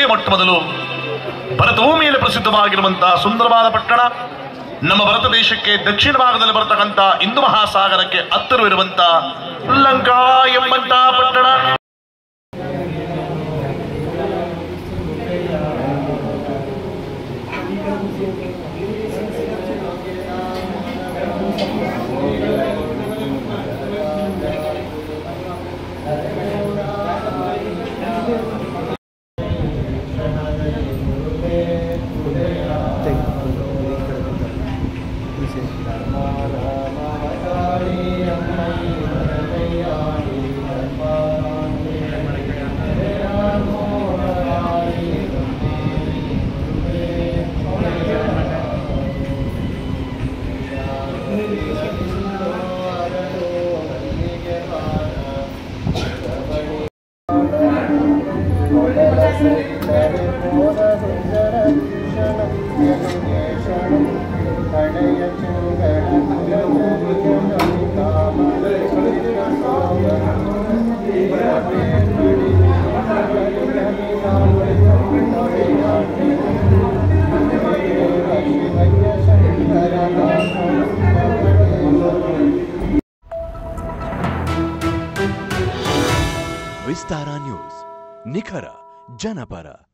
ಜಗತ್ತೇ ಮೊಟ್ಟ ಮೊದಲು ಭರತಭೂಮಿಯಲ್ಲಿ ಪ್ರಸಿದ್ಧವಾಗಿರುವಂತಹ ಸುಂದರವಾದ ಪಟ್ಟಣ ನಮ್ಮ ಭಾರತ ದೇಶಕ್ಕೆ ದಕ್ಷಿಣ ಭಾಗದಲ್ಲಿ ಬರತಕ್ಕಂತ ಹಿಂದೂ ಮಹಾಸಾಗರಕ್ಕೆ ಹತ್ತಿರವಿರುವಂತ ಲಂಕಾ ಎಂಬಂತಹ ಪಟ್ಟಣ ವಿಸ್ತಾರ ನ್ಯೂಸ್ ನಿಖರ ಜನಪರ